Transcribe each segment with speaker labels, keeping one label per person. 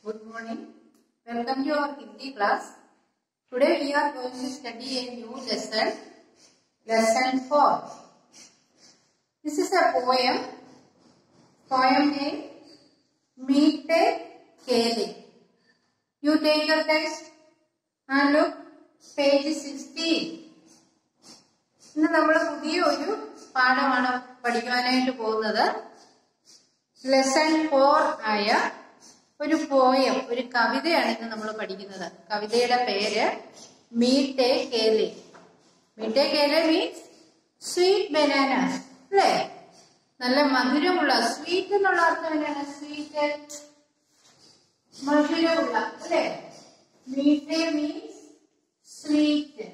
Speaker 1: Good morning. Welcome to our Hindi class. Today we are going to study a new lesson, lesson 4. This is a poem, poem name Meete Kele. You take your text and look page 16. ഇന്ന് നമ്മൾ പുതിയ ഒരു പാഠമാണ് പഠിക്കുവാനായിട്ട് പോകുന്നത് lesson four ആയ ഒരു poem ഒരു കവിതയാണ് ഇന്ന് നമ്മൾ പഠിക്കുന്നത് കവിതയുടെ പേര് Meethe Kele Meethe Kele means sweet banana അല്ലേ നല്ല മധുരമുള്ള സ്വീറ്റ് എന്നുള്ള അർത്ഥം എന്താണ് സ്വീറ്റ് മധുരമുള്ള അല്ലേ meethe means sweet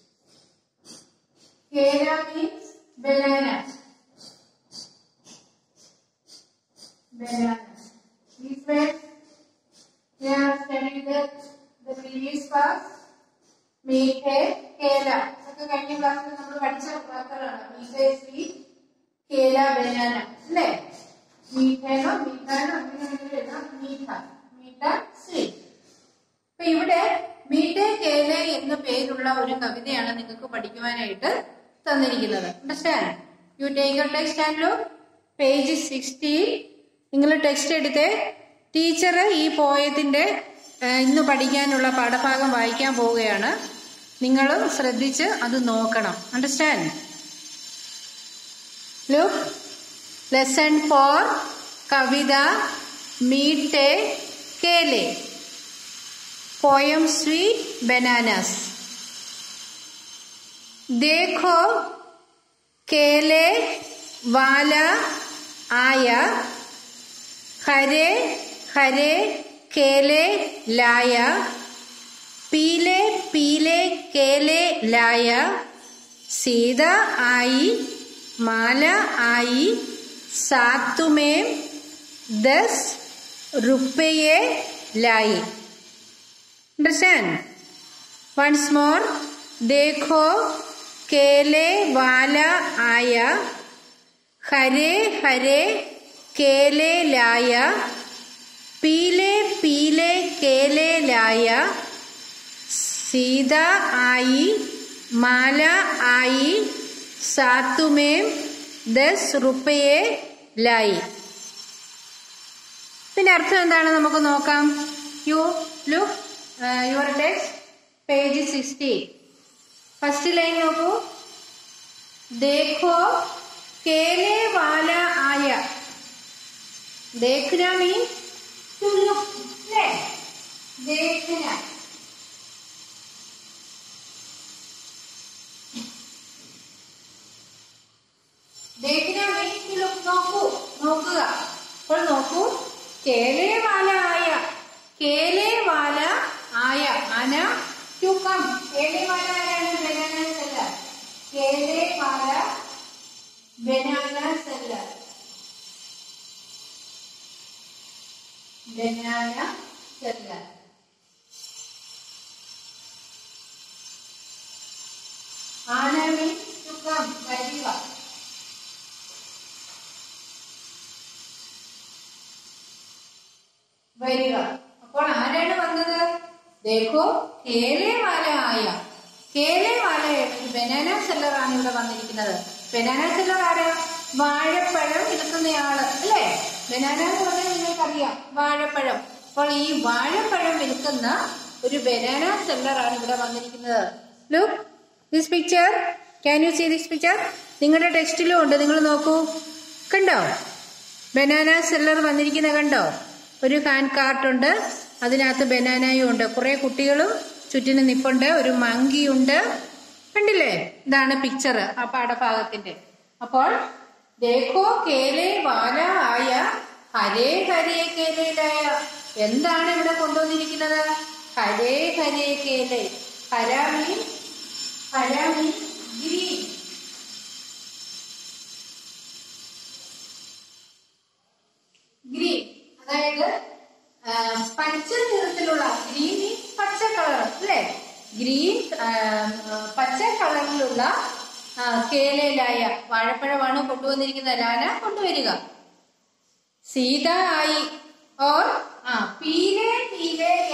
Speaker 1: kela means banana banana. These words, they are studied the, the previous class. Meethe kela ഒക്കെ കഴിഞ്ഞ ക്ലാസ്സിൽ നമ്മൾ പഠിച്ച വാക്കുകളാണ് മീറ്റ് സ്വീറ്റ് കേല ബനാന അല്ലേ മീറ്റേനോ മീറ്റാനോ അങ്ങനെ അങ്ങനെ എഴുതാം മീറ്റ മീറ്റ സ്വീറ്റ് അപ്പൊ ഇവിടെ മീറ്റെ കേല എന്ന പേരുള്ള ഒരു കവിതയാണ് നിങ്ങൾക്ക് പഠിക്കുവാനായിട്ട് തന്നിരിക്കുന്നത് understand you take your text and low page sixteen നിങ്ങൾ ടെക്സ്റ്റ് എടുത്ത് ടീച്ചർ ഈ പോയത്തിന്റെ ഏഹ്, ഇന്ന് പഠിക്കാനുള്ള പാഠഭാഗം വായിക്കാൻ പോവുകയാണ് നിങ്ങളും ശ്രദ്ധിച്ച് അത് നോക്കണം അണ്ടർസ്റ്റാൻഡ് ലുക്ക് ലെസൺ ഫോർ കവിത Meethe Kele poem sweet bananas देखो केले वाला आया हरे हरे केले लाया पीले पीले केले लाया सीधा आई माला आई सात में दस रुपये लाई अंडरस्टैंड वंस मोर देखो केले वाला आया हरे हरे केले लाया पीले पीले केले लाया सीधा आई माला आई सातु में दस रुपये लाई പിന്നെ അർത്ഥം എന്താണ് നമുക്ക് നോക്കാം you look your text page sixty first line നോക്കൂ ദേഖോ കേലെ വാല ആയ देखना मीन टू लुक ले देखना देखना मीൻ ടു ലുക്ക് നോക്കൂ നോക്കുക അപ്പോൾ നോക്കൂ കേലെ വാല ആയ കേലെ വാല ആയ ആന ടു കം കേലെ വാല ആരാണ് ബനാന സെല്ലർ കേലെ വാല ബനാന സെല്ലർ ബനാന സെല്ലർ ആന മീൻസ് ടു കം വരിക വരിക അപ്പോൾ ആരാണ് വന്നത് ദേഖോ കേലെ വാല ആയ കേലെ വാല ഒരു ബനാന സെല്ലറാണ് ഇവിടെ വന്നിരിക്കുന്നത് ബനാന സെല്ലർ ആരാ വാഴപ്പഴം വിൽക്കുന്നയാള് അല്ലേ ബനാന എന്ന് പറഞ്ഞാൽ നിങ്ങൾക്കറിയാം വാഴപ്പഴം അപ്പോൾ ഈ വാഴപ്പഴം വിൽക്കുന്ന ഒരു ബനാന സെല്ലറാണ് ഇവിടെ വന്നിരിക്കുന്നത് look this picture can you see this picture നിങ്ങളുടെ ടെക്സ്റ്റിലും ഉണ്ട് നിങ്ങൾ നോക്കൂ കണ്ടോ ബനാന സെല്ലർ വന്നിരിക്കുന്ന കണ്ടോ ഒരു ഹാൻഡ് കാർട്ടുണ്ട് അതിനകത്ത് ബനാനയും ഉണ്ട് കുറെ കുട്ടികളും ചുറ്റിനും നിപ്പുണ്ട് ഒരു മങ്കിയുണ്ട് കണ്ടില്ലേ ഇതാണ് പിക്ചർ ആ പാഠഭാഗത്തിന്റെ അപ്പോൾ ദേഖോ കേലെ വാല ആയ ഹരേ ഹരേ കേലയിലായ എന്താണ് ഇവിടെ കൊണ്ടുവന്നിരിക്കുന്നത് ഹരേ ഹരേ കേലെ ഹര മീൻ ഹര മീൻ ഗ്രീൻ ഗ്രീൻ അതായത് ആ, പച്ച നിറത്തിലുള്ള ഗ്രീൻ മീൻസ് പച്ച കളർ അല്ലേ ഗ്രീൻ ആ, പച്ച കളറിലുള്ള ആ, കേലയിലായ വാഴപ്പഴമാണ് കൊണ്ടുവന്നിരിക്കുന്നത് ലാല കൊണ്ടുവരിക സീത ആയി ഓർ ആ പീലെ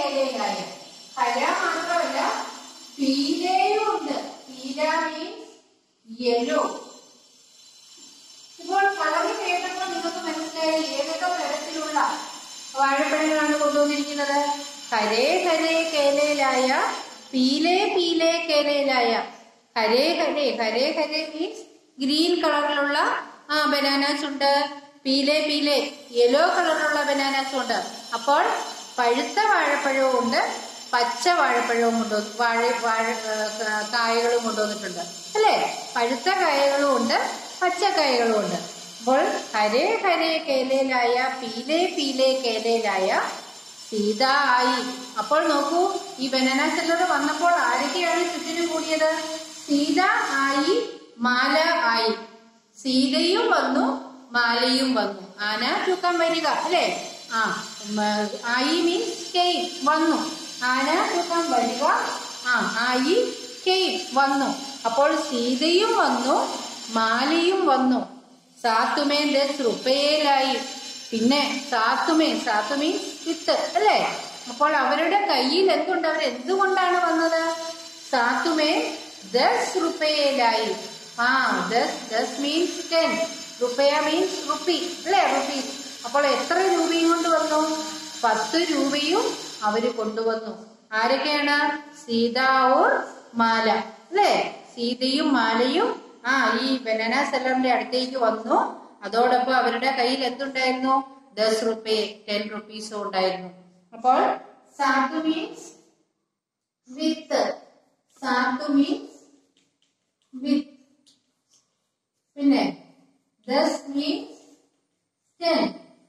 Speaker 1: കേലയിലായ ഹര മാത്രമല്ല പീലയും ഉണ്ട് പീല മീൻസ് യെല്ലോ ഇപ്പോൾ കളറ് കേട്ടപ്പോൾ നിങ്ങൾക്ക് മനസ്സിലായി ഏതൊക്കെ തരത്തിലുള്ള വാഴപ്പഴങ്ങളാണ് കൊണ്ടുവന്നിരിക്കുന്നത് ഹരേ ഹരേ കേലയിലായ പീലേ പീലേ കേലയിലായ ഹരേ ഹരേ ഹരേ ഹരേ മീൻസ് ഗ്രീൻ കളറിലുള്ള ആ ബനാനാസ് ഉണ്ട് പീലേ പീലേ യെല്ലോ കളറിലുള്ള ബനാനാസ് ഉണ്ട് അപ്പോൾ പഴുത്ത വാഴപ്പഴവും ഉണ്ട് പച്ച വാഴപ്പഴവും കൊണ്ടുവന്നു വാഴ വാഴ ഏ, കായകളും കൊണ്ടുവന്നിട്ടുണ്ട് അല്ലേ പഴുത്ത കായകളും ഉണ്ട് പച്ച കായകളും ഉണ്ട് അപ്പോൾ ഹരേ ഹരേ കേലയിലായ പീലേ പീലേ കേലയിലായ സീത ആയി അപ്പോൾ നോക്കൂ ഈ ബനാന സെല്ലർ വന്നപ്പോൾ ആരൊക്കെയാണ് ചുറ്റിനും കൂടിയത് സീത ആയി മാല ആയി സീതയും വന്നു മാലയും വന്നു ആന തൂക്കം വരിക അല്ലേ ആ ഉം, ആയി മീൻസ് കെയ് വന്നു ആന തൂക്കം വരിക ആ ആയി കെയ് വന്നു അപ്പോൾ സീതയും വന്നു മാലയും വന്നു സാത്തുമേ ദസ് റുപ്പയേലായി പിന്നെ സാത്തുമേ സാത്തുമീൻ വിത്ത് അല്ലേ അപ്പോൾ അവരുടെ കയ്യിൽ എന്തുണ്ട് അവർ എന്തുകൊണ്ടാണ് വന്നത് സാത്തുമേ ദസ് റുപ്പയേലായി ആ ദസ് ദസ് മീൻസ് ടെൻ റുപ്പയ മീൻസ് റുപ്പി അല്ലേ റുപ്പി അപ്പോൾ എത്ര രൂപയും കൊണ്ട് വന്നു പത്ത് രൂപയും അവര് കൊണ്ടുവന്നു ആരൊക്കെയാണ് സീത ഓർ മാല അല്ലേ സീതയും മാലയും ആ ഈ ബനാന സെല്ലറിന്റെ അടുത്തേക്ക് വന്നു അതോടൊപ്പം അവരുടെ കയ്യിൽ എന്തുണ്ടായിരുന്നു ദസ് റുപ്പേ ടെൻ റുപ്പീസും ഉണ്ടായിരുന്നു അപ്പോൾ സാത്തു മീൻസ് വിത്ത് സാത്തു മീൻസ് വിത്ത് പിന്നെ ദസ് മീൻസ് ടെൻ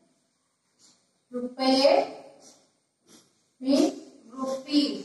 Speaker 1: റുപ്പയെ മീൻസ് റുപ്പീസ്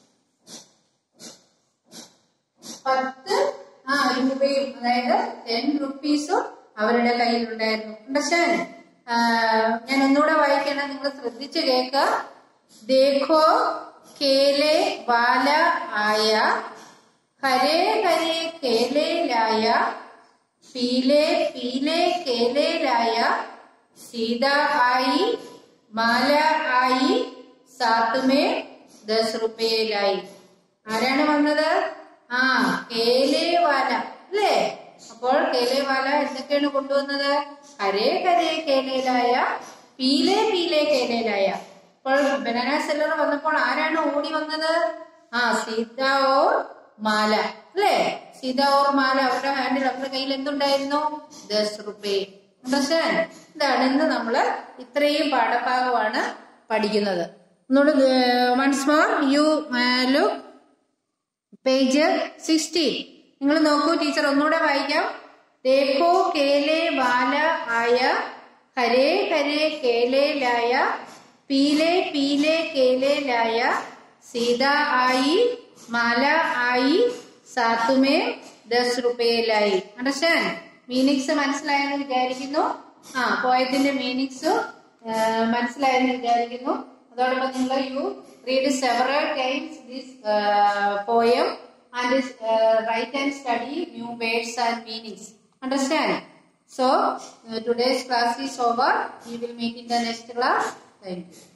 Speaker 1: പത്ത് ആ രൂപയും അതായത് ടെൻ റുപ്പീസും അവരുടെ കയ്യിലുണ്ടായിരുന്നു അണ്ടർസ്റ്റാൻഡ് ഞാൻ ഒന്നുകൂടെ വായിക്കണം നിങ്ങൾ ശ്രദ്ധിച്ച് കേൾക്ക ദേഖോ കേലെ വാല ആയ ഹരേ ഹരേ കേലയിലായ പീലെ പീലെ കേലയിലായ സീത ആയി മാല ആയി സാത്തുമേ ദസ് റുപ്പയിലായി ആരാണ് വന്നത് ആ കേലേവാല അല്ലേ അപ്പോൾ കേലേവാല എന്തൊക്കെയാണ് കൊണ്ടുവന്നത് ഹരേ ഹരേ കേലയിലായ പീലെ പീലെ കേലയിലായ അപ്പോൾ ബനാന സെല്ലർ വന്നപ്പോൾ ആരാണ് ഓടി വന്നത് ആ സീത ഓർ മാല അല്ലേ സീത ഓർ മാല അവരുടെ ഹാൻഡിൽ അവരുടെ കയ്യിൽ എന്തുണ്ടായിരുന്നു ദസ് റുപ്പേ അണ്ടർസ്റ്റാൻഡ് ഇതാണ് ഇന്ന് നമ്മള് ഇത്രയും പാഠഭാഗമാണ് പഠിക്കുന്നത് ഒന്നുകൂടെ once more you look page sixteen നിങ്ങൾ നോക്കൂ ടീച്ചർ ഒന്നുകൂടെ വായിക്കാം ദേഖോ കേലെ വാല ആയ ഹരേ ഹരേ കേലേലായ പീലെ പീലെ കേലേലായ സീത ആയി മാല ആയി സാത്തുമേ ദസ് റുപ്പയിലായി അണ്ടർസ്റ്റാൻഡ് മീനിങ്സ് മനസ്സിലായെന്ന് വിചാരിക്കുന്നു ആ പോയതിന്റെ മീനിങ്സ് മനസ്സിലായെന്ന് വിചാരിക്കുന്നു അതോടൊപ്പം നിങ്ങൾ you read several times this poem and write and study new words and meanings understand so today's class is over we will meet in the next class thank U